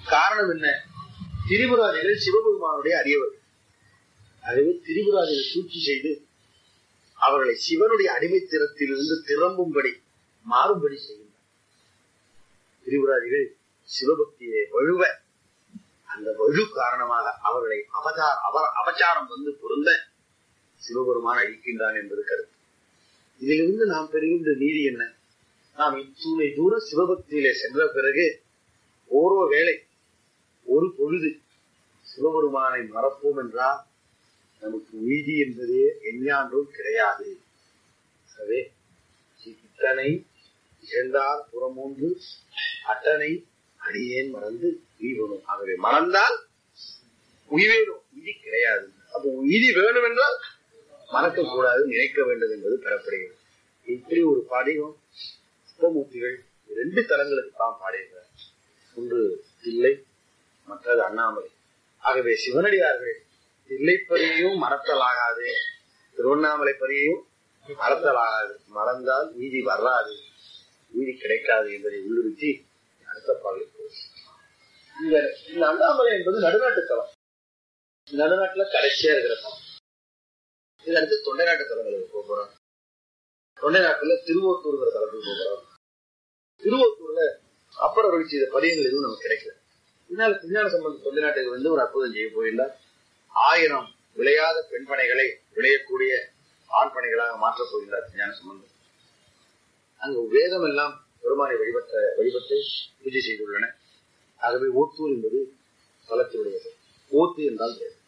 காரணம் என்ன திரிபுராதிகள் சிவபெருமானுடைய அடியவர்கள் ஆகவே திரிபுராதிகள் சூழ்ச்சி செய்து அவர்களை சிவனுடைய அடிமைத்திறத்திலிருந்து திரும்பும்படி மாறும்படி செய்கின்றனர் திரிபுராதிகள் சிவபக்தியை வழுவ அந்த வலு காரணமாக அவர்களை அவதார் அவர் அபச்சாரம் வந்து பொருந்த சிவபெருமான் அழிக்கின்றான் என்பது கருத்து இதிலிருந்து நாம் பெறுகின்ற நீதி என்ன நாம் இத்தூணை தூரம் சிவபக்தியிலே சென்ற பிறகு ஓரோ வேளை ஒரு பொழுது சிவபெருமானை மறப்போம் என்றால் நமக்கு நீதி என்பதே எஞ்ஞான்றும் கிடையாது எனவே இத்தனை இழந்தார் புறமூன்று அட்டனை அடியேன் மறந்து உய்வனும் ஆகவே மறந்தால் உய்வேனும் விதி கிடையாது அப்போ விதி வேணும் என்றால் மறக்க கூடாது நினைக்க வேண்டும் என்பது பெறப்படுகிறது இப்படி ஒரு பாடியும் சிவமூர்த்திகள் ரெண்டு தலங்களுக்கு தான் பாடியிருக்கிறார் ஒன்று தில்லை மற்றது அண்ணாமலை ஆகவே சிவனடியார்கள் தில்லைப்பதியையும் மறத்தலாகாது திருவண்ணாமலை பதியையும் மறத்தலாகாது மறந்தால் நீதி வராது நீதி கிடைக்காது என்பதை உள்ளுறுத்தி அடுத்த பாடலுக்கு இந்த இந்த அண்ணாமலை என்பது நடுநாட்டு தலம் நடுநாட்டுல கடைசியா இருக்கிற தலம் இது அடுத்து தொண்டை நாட்டு தலங்களுக்கு போக போறோம் தொண்டை நாட்டுல திருவோத்தூர்ங்கிற தலத்துக்கு போக போறோம் திருவோத்தூர்ல அப்புறம் அருள் செய்த பதியங்கள் எதுவும் நமக்கு கிடைக்கல இதனால திருஞான சம்பந்த தொண்டை நாட்டுக்கு வந்து ஒரு அற்புதம் செய்ய போயில்லை ஆயிரம் விளையாத பெண் பனைகளை விளையக்கூடிய ஆண் பனைகளாக மாற்றப் போகின்றார் ஞான சம்பந்தம் அங்கு வேதம் எல்லாம் பெருமானை வழிபட்ட வழிபட்டு பூஜை செய்துள்ளன ஆகவே ஓத்தூர் என்பது தலத்தினுடையது ஓத்து என்றால் வேதம்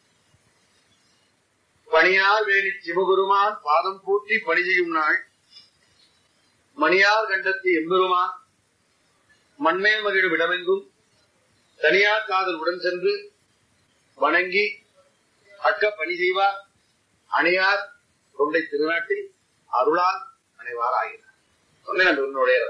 பணியார் வேணி சிவபெருமான் பாதம் போற்றி பணி செய்யும் நாள் மணியார் கண்டத்து எம்பெருமான் மண்மேல் மகிழும் இடமெங்கும் தனியார் காதல் உடன் சென்று வணங்கி அக்க பணி செய்வார் அணையார் தொண்டை திருநாட்டில் அருளால் அணைவார் ஆகிறார் சொன்னேன் உன்னுடைய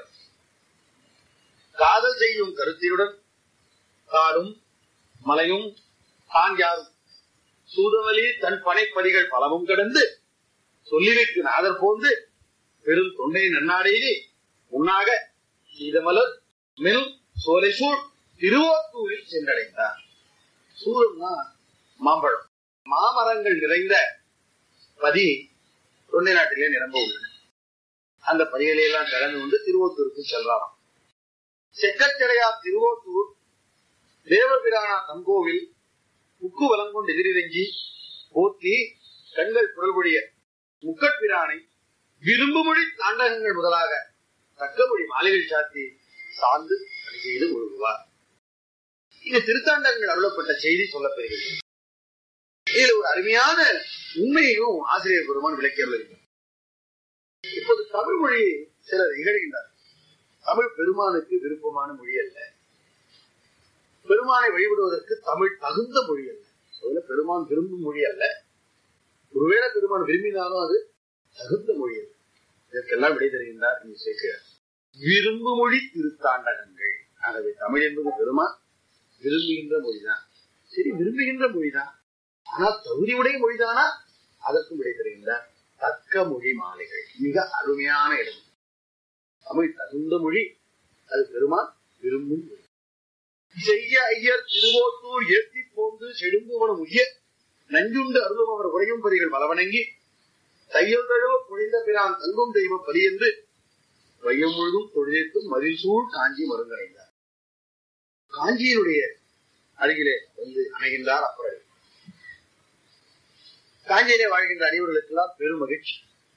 காதல் செய்யும் கருத்தியுடன் காடும் மலையும் காஞ்சாரும் சூதவலி தன் பனைப்படிகள் பலவும் கடந்து சொல்லிருக்கு நாதர் போந்து பெரும் தொண்டை நன்னாடையிலே உண்ணாக சீதமலர் மெல் சோலை சூழ் திருவோத்தூரில் சென்றடைந்தார் சூழல்னா மாம்பழம் மாமரங்கள் நிறைந்த பதி தொண்டை நாட்டிலே நிரம்ப உள்ளன அந்த பதிகளை எல்லாம் கடந்து வந்து திருவோத்தூருக்கு செல்றாராம் செக்கச்சடையார் திருவோத்தூர் தேவபிரானா தங்கோவில் உக்கு வலங்கொண்டு எதிரிறங்கி போற்றி கண்கள் குரல்பொழிய முக்கட்பிரானை விரும்புமொழி தாண்டகங்கள் முதலாக தக்கமொழி மாலைகள் சாத்தி சார்ந்து பணி செய்து முழுகுவார் இந்த திருத்தாண்டகங்கள் அருளப்பட்ட செய்தி சொல்லப்பெறுகிறது இதில் ஒரு அருமையான உண்மையையும் ஆசிரியர் பெருமான் விளக்கி அருளுகிறார் இப்போது தமிழ் மொழி சிலர் இகழ்கின்றார் தமிழ் பெருமானுக்கு விருப்பமான மொழி அல்ல பெருமானை வழிபடுவதற்கு தமிழ் தகுந்த மொழி அல்ல அதுல பெருமான் விரும்பும் மொழி அல்ல ஒருவேளை பெருமான் விரும்பினாலும் அது தகுந்த மொழி அல்ல இதற்கெல்லாம் விடை தருகின்றார் இங்கு சேர்க்கிறார் விரும்பு மொழி திருத்தாண்டகங்கள் ஆகவே தமிழ் என்பது பெருமான் விரும்புகின்ற மொழிதான் சரி விரும்புகின்ற மொழிதான் ஆனா தகுதியுடைய மொழிதானா அதற்கும் விடை தருகின்றார் தக்க மொழி மாலைகள் மிக அருமையான இடம் தமிழ் தகுந்த மொழி அது பெருமான் விரும்பும் மொழி செய்ய ஐயர் திருவோத்தூர் ஏற்றி போந்து செடும்புவனம் உய்ய நஞ்சுண்டு அருளும் அவர் உரையும் பரிகள் பலவணங்கி தையல் தழுவ புழிந்த பிரான் தங்கும் தெய்வ பரி என்று வையம் முழுதும் தொழிலேற்றும் மதில் சூழ் காஞ்சி மருங்கடைந்தார் காஞ்சியினுடைய அருகிலே வந்து அமைகின்றார் அப்புறம் காஞ்சியிலே வாழ்கின்ற அனைவர்களுக்கெல்லாம் பெரும் மகிழ்ச்சி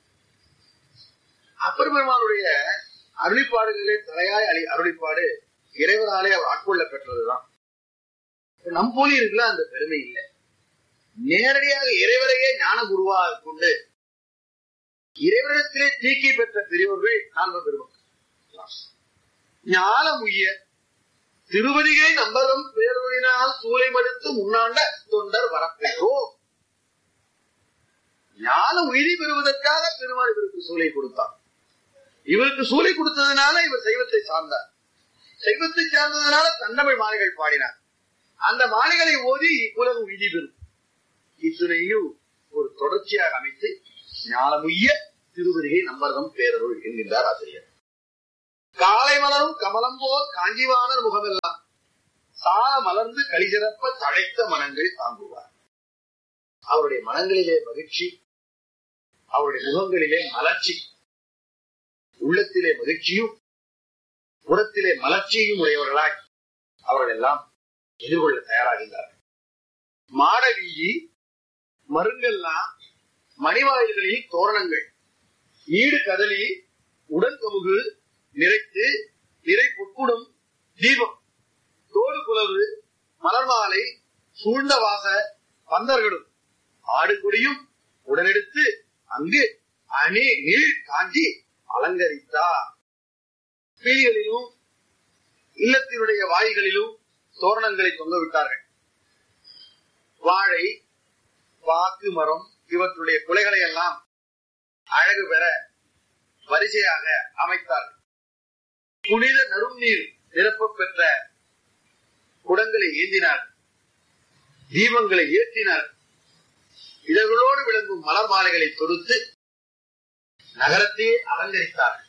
அப்பர் பெருமானுடைய அருளிப்பாடுகளிலே தலையாய் அழி அருளிப்பாடு இறைவனாலே அவர் ஆட்கொள்ள பெற்றதுதான் நம் போலி இருக்குல்ல அந்த பெருமை இல்லை நேரடியாக இறைவரையே ஞான குருவாக கொண்டு இறைவனிடத்திலே தீக்கி பெற்ற பெரியவர்கள் நான்கு பெருமக்கள் ஞானம் உய்ய திருவடிகை நம்பரும் பேரொழினால் சூளை மடுத்து முன்னாண்ட தொண்டர் வரப்பெற்றோம் ஞான உயிரி பெறுவதற்காக பெருமாள் இவருக்கு சூளை கொடுத்தார் இவருக்கு சூளை கொடுத்ததுனால இவர் சைவத்தை சார்ந்தார் சைவத்தை சார்ந்ததுனால தண்டமிழ் மாலைகள் பாடினார் அந்த மாலைகளை ஓதி உலகம் விதி பெறும் இத்துணையும் ஒரு தொடர்ச்சியாக அமைத்து ஞானமுய்ய திருவதிகை நம்பர்தம் பேரருள் என்கின்றார் ஆசிரியர் காலை மலரும் கமலம் போல் காஞ்சிவாணர் முகமெல்லாம் சால மலர்ந்து கலிசிறப்ப தழைத்த மனங்கள் தாங்குவார் அவருடைய மனங்களிலே மகிழ்ச்சி அவருடைய முகங்களிலே மலர்ச்சி உள்ளத்திலே மகிழ்ச்சியும் புறத்திலே மலர்ச்சியும் உடையவர்களாய் அவர்கள் எல்லாம் எதிர்கொள்ள தயாராகின்றார்கள் மாட வீதி மருங்கெல்லாம் மணிவாயில்களில் தோரணங்கள் ஈடு கதலி உடன் கமுகு நிறைத்து நிறை பொற்குடம் தீபம் தோடு குலவு மலர் மாலை சூழ்ந்த வாச பந்தர்களும் ஆடு கொடியும் உடனெடுத்து அங்கு அணி நீள் காஞ்சி அலங்கரித்தார் வீதிகளிலும் இல்லத்தினுடைய வாய்களிலும் தோரணங்களை தொங்க விட்டார்கள் வாழை வாக்கு மரம் இவற்றுடைய குலைகளை எல்லாம் அழகு பெற வரிசையாக அமைத்தார்கள் புனித நறுநீர் நிரப்ப பெற்ற குடங்களை ஏந்தினார் தீபங்களை ஏற்றினார் இதழ்களோடு விளங்கும் மலர் மாலைகளை தொடுத்து நகரத்தையே அலங்கரித்தார்கள்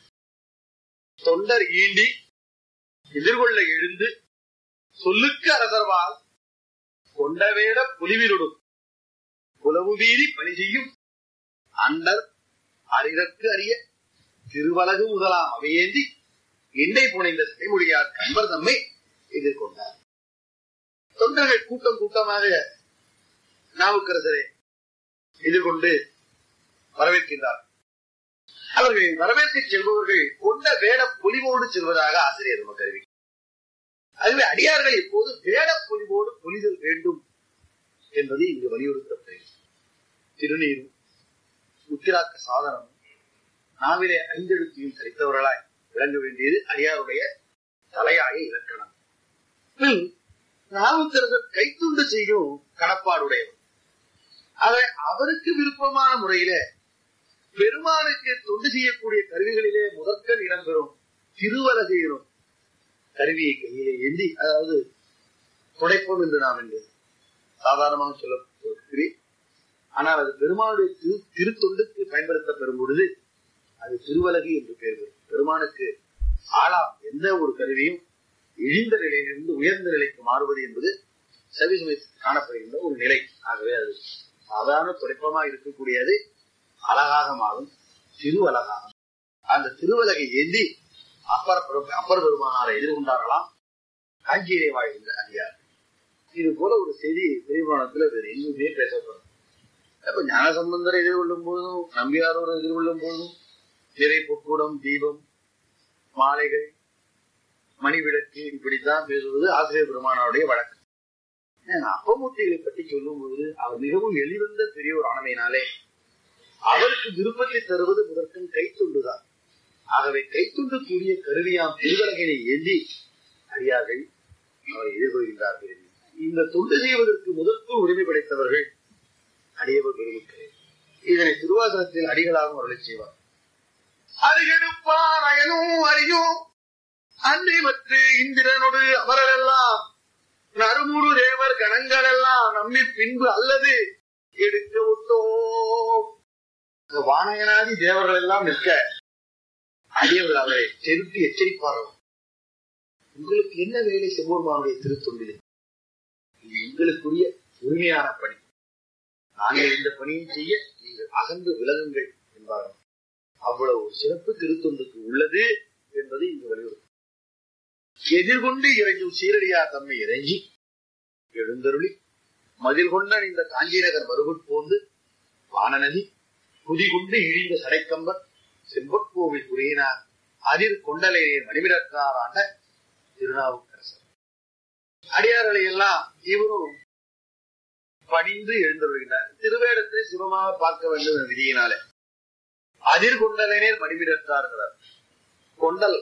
தொண்டர் ஈண்டி எதிர்கொள்ள எழுந்து சொல்லுக்கு அரசர்வால் கொண்டவேட புலிவிருடும் புலவு வீதி பணி செய்யும் அண்டர் அறிதற்கு அறிய திருவலகு முதலாம் அவையேந்தி எண்ணெய் புனைந்த சிறைமொழியார் கண்பர் தம்மை எதிர்கொண்டார் தொண்டர்கள் கூட்டம் கூட்டமாக நாவுக்கரசரை எதிர்கொண்டு வரவேற்கின்றார் அவர்கள் வரவேற்க செல்பவர்கள் கொண்ட வேட பொலிவோடு செல்வதாக ஆசிரியர் நமக்கு அறிவிக்கிறார் அதுவே அடியார்கள் இப்போது வேட பொலிவோடு பொலிதல் வேண்டும் என்பது இங்கு வலியுறுத்தப்படுகிறது திருநீரும் உத்திராக்க சாதனமும் நாவிலே ஐந்தெழுத்தையும் கழித்தவர்களாய் விளங்க வேண்டியது அடியாருடைய தலையாய இலக்கணம் பின் நாவுக்கரசர் கைத்துண்டு செய்யும் கடப்பாடுடையவர் அதை அவருக்கு விருப்பமான முறையில பெருமானுக்கு தொண்டு செய்யக்கூடிய கருவிகளிலே முதற்கண் இடம்பெறும் திருவலகையிலும் கருவியை கையிலே ஏந்தி அதாவது துடைப்பம் என்று நாம் என்று சாதாரணமாக சொல்லப்படுகிறேன் ஆனால் அது பெருமானுடைய திரு திருத்தொண்டுக்கு பயன்படுத்த பெறும் பொழுது அது திருவலகு என்று பெயர் பெறும் பெருமானுக்கு ஆளாம் எந்த ஒரு கருவியும் இழிந்த நிலையிலிருந்து உயர்ந்த நிலைக்கு மாறுவது என்பது சவிசமயத்தில் காணப்படுகின்ற ஒரு நிலை ஆகவே அது சாதாரண துடைப்பமா இருக்கக்கூடியது அழகாக மாறும் திருவலகாகும் அந்த திருவலகை ஏந்தி அப்பர் பெரு- அப்பர் பெருமானாரை எதிர்கொண்டார்களாம் காஞ்சியிலே வாழ்கின்ற அதிகாரி இது போல ஒரு செய்தி பெரியபுராணத்துல வேறு எங்குமே பேசப்படும் அப்ப ஞான சம்பந்தரை எதிர்கொள்ளும் போதும் நம்பியாரோடு எதிர்கொள்ளும் போதும் திரை பொற்கூடம் தீபம் மாலைகள் மணிவிளக்கு இப்படித்தான் பேசுவது ஆசிரியர் பெருமானாருடைய வழக்கு ஏன் அப்பமூர்த்திகளை பற்றி சொல்லும் பொழுது அவர் மிகவும் எளிவந்த பெரியோர் ஆனமையினாலே அவருக்கு விருப்பத்தை தருவது முதற்கண் கைத்துண்டுதான் ஆகவே கைத்துண்டு கூடிய கருவியாம் திருவலகினை ஏந்தி அடியார்கள் அவரை எதிர்கொள்கின்றார்கள் இந்த தொண்டு செய்வதற்கு முதற்குள் உரிமை படைத்தவர்கள் அடியவர் பெருமக்களே இதனை திருவாசனத்தில் அடிகளாகவும் அருளை செய்வார் அருகெடுப்பார் அயனும் அறியும் அன்றி மற்ற இந்திரனோடு அவரெல்லாம் நறுமுறு தேவர் கணங்கள் எல்லாம் நம்மி பின்பு அல்லது எடுக்க விட்டோம் இந்த வானகனாதி தேவர்கள் எல்லாம் நிற்க அடியவர்கள் அவரை செருட்டி எச்சரிப்பார்கள் உங்களுக்கு என்ன வேலை செவ்வொருமானுடைய திருத்தொண்டிலே இது எங்களுக்குரிய உரிமையான பணி நாங்கள் இந்த பணியை செய்ய நீங்கள் அகன்று விலகுங்கள் என்பார்கள் அவ்வளவு ஒரு சிறப்பு திருத்தொண்டுக்கு உள்ளது என்பதை இங்கு வலியுறுத்தும் எதிர்கொண்டு இறைஞ்சும் சீரடியார் தம்மை இறைஞ்சி எழுந்தருளி மதில் கொண்ட இந்த காஞ்சி நகர் மறுபுட் போந்து வானநதி குதிகுண்டு இழிந்த சடைக்கம்பர் செம்பற்கோவில் புரியினார் அதிர் கொண்டலை மணிமிடற்றார் ஆண்ட திருநாவுக்கரசர் அடியார்களை எல்லாம் இவரும் பணிந்து எழுந்தருள்கிறார் திருவேடத்தை சிவமாக பார்க்க வேண்டும் என்ற விதியினாலே அதிர் கொண்டலைநேர் மணிமிடற்றார்கிறார் கொண்டல்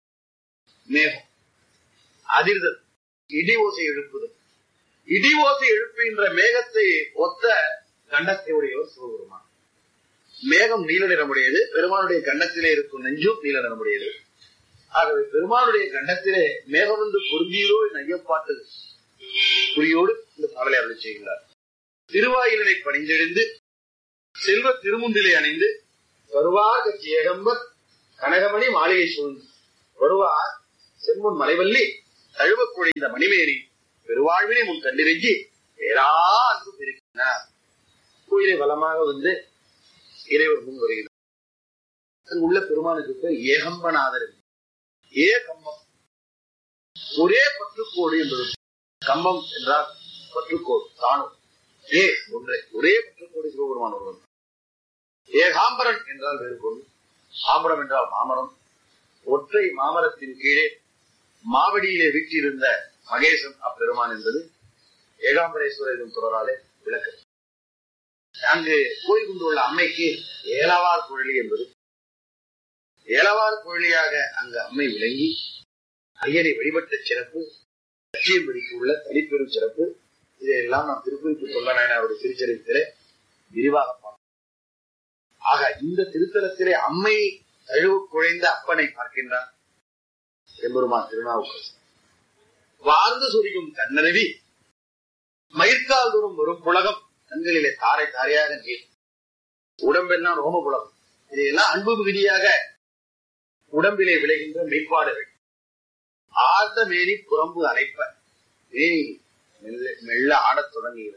மேகம் அதிர்தல் இடி ஓசை எழுப்புதல் இடி ஓசை எழுப்புகின்ற மேகத்தை ஒத்த கண்டத்தை உடையவர் சிவபெருமான் மேகம் நீல நிறமுடையது பெருமானுடைய கண்டத்திலே இருக்கும் நெஞ்சும் நீல நிறமுடையது ஆகவே பெருமானுடைய கண்டத்திலே மேகம் வந்து பொருந்தியதோ என் ஐயப்பாட்டு குறியோடு இந்த பாடலை அருள் செய்கிறார் திருவாயிலை பணிந்தெழுந்து செல்வ திருமுண்டிலை அணிந்து வருவார் கட்சி ஏகம்பர் கனகமணி மாளிகை சூழ்ந்து வருவார் செம்பொன் மலைவல்லி தழுவக் குழைந்த மணிமேரி பெருவாழ்வினை முன் கண்டிருக்கி பேரா அன்பு பெருக்கினார் கோயிலை வளமாக வந்து இறைவர் முன் வருகிறார் அங்கு உள்ள பெருமானுக்கு பேர் ஏகம்பநாதர் ஏ கம்பம் ஒரே பற்றுக்கோடு என்பது கம்பம் என்றால் பற்றுக்கோடு தானும் ஏ ஒன்றை ஒரே பற்றுக்கோடு சிவபெருமான் ஒருவன் ஏகாம்பரன் என்றால் வேறு பொருள் ஆம்பரம் என்றால் மாமரம் ஒற்றை மாமரத்தின் கீழே மாவடியிலே வீற்றிருந்த மகேசன் அப்பெருமான் என்பது ஏகாம்பரேஸ்வரர் எனும் தொடராலே விளக்கு அங்கு கோயில் கொண்டுள்ள அம்மைக்கு ஏலவார் குழலி என்பது ஏலவார் குழலியாக அங்கு அம்மை விளங்கி ஐயனை வழிபட்ட சிறப்பு லட்சியம்படிக்கு உள்ள தனிப்பெரும் சிறப்பு இதையெல்லாம் நாம் திருக்குறிப்பு சொல்ல அவருடைய திருச்சரித்திலே விரிவாக பார்ப்போம் ஆக இந்த திருத்தலத்திலே அம்மை தழுவு குழைந்த அப்பனை பார்க்கின்றார் எம்பெருமான் திருநாவுக்கரசு வாழ்ந்து சொரியும் கண்ணருவி மயிர்கால் தோறும் வரும் புலகம் கண்களிலே தாரை தாரையாக நீர் உடம்பெல்லாம் ரோம புலகம் இதையெல்லாம் அன்பு மிகுதியாக உடம்பிலே விளைகின்ற மெய்ப்பாடுகள் ஆர்ந்த மேனி புறம்பு அணைப்ப மேனி மெல்ல மெல்ல ஆடத் தொடங்குகிறது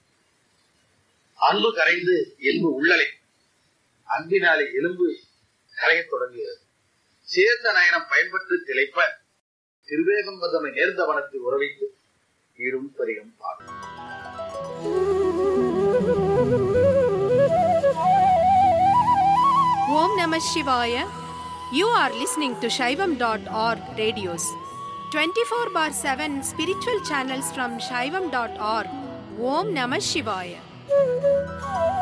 அன்பு கரைந்து எலும்பு உள்ளலை அன்பினாலே எலும்பு கரையத் தொடங்குகிறது சேர்ந்த நயனம் பயன்பட்டு திளைப்ப திருவேகம் பதமை நேர்ந்த வனத்தை உறவித்து ஈரும் பரிகம் பாடும் Om Namah Shivaya. You are listening to Shaivam.org radios. 24 bar 7 spiritual channels from Shaivam.org. Om Namah Shivaya.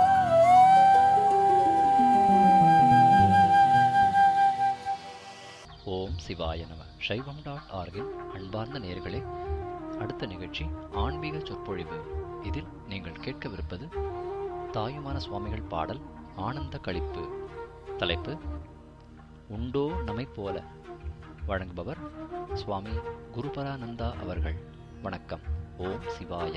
ஓம் சிவாய நம சைவம் டாட் ஆர்கின் அன்பார்ந்த நேயர்களே அடுத்த நிகழ்ச்சி ஆன்மீக சொற்பொழிவு இதில் நீங்கள் கேட்கவிருப்பது தாயுமான சுவாமிகள் பாடல் ஆனந்த களிப்பு தலைப்பு உண்டோ நமை போல வழங்குபவர் சுவாமி குருபரானந்தா அவர்கள் வணக்கம் ஓம் சிவாய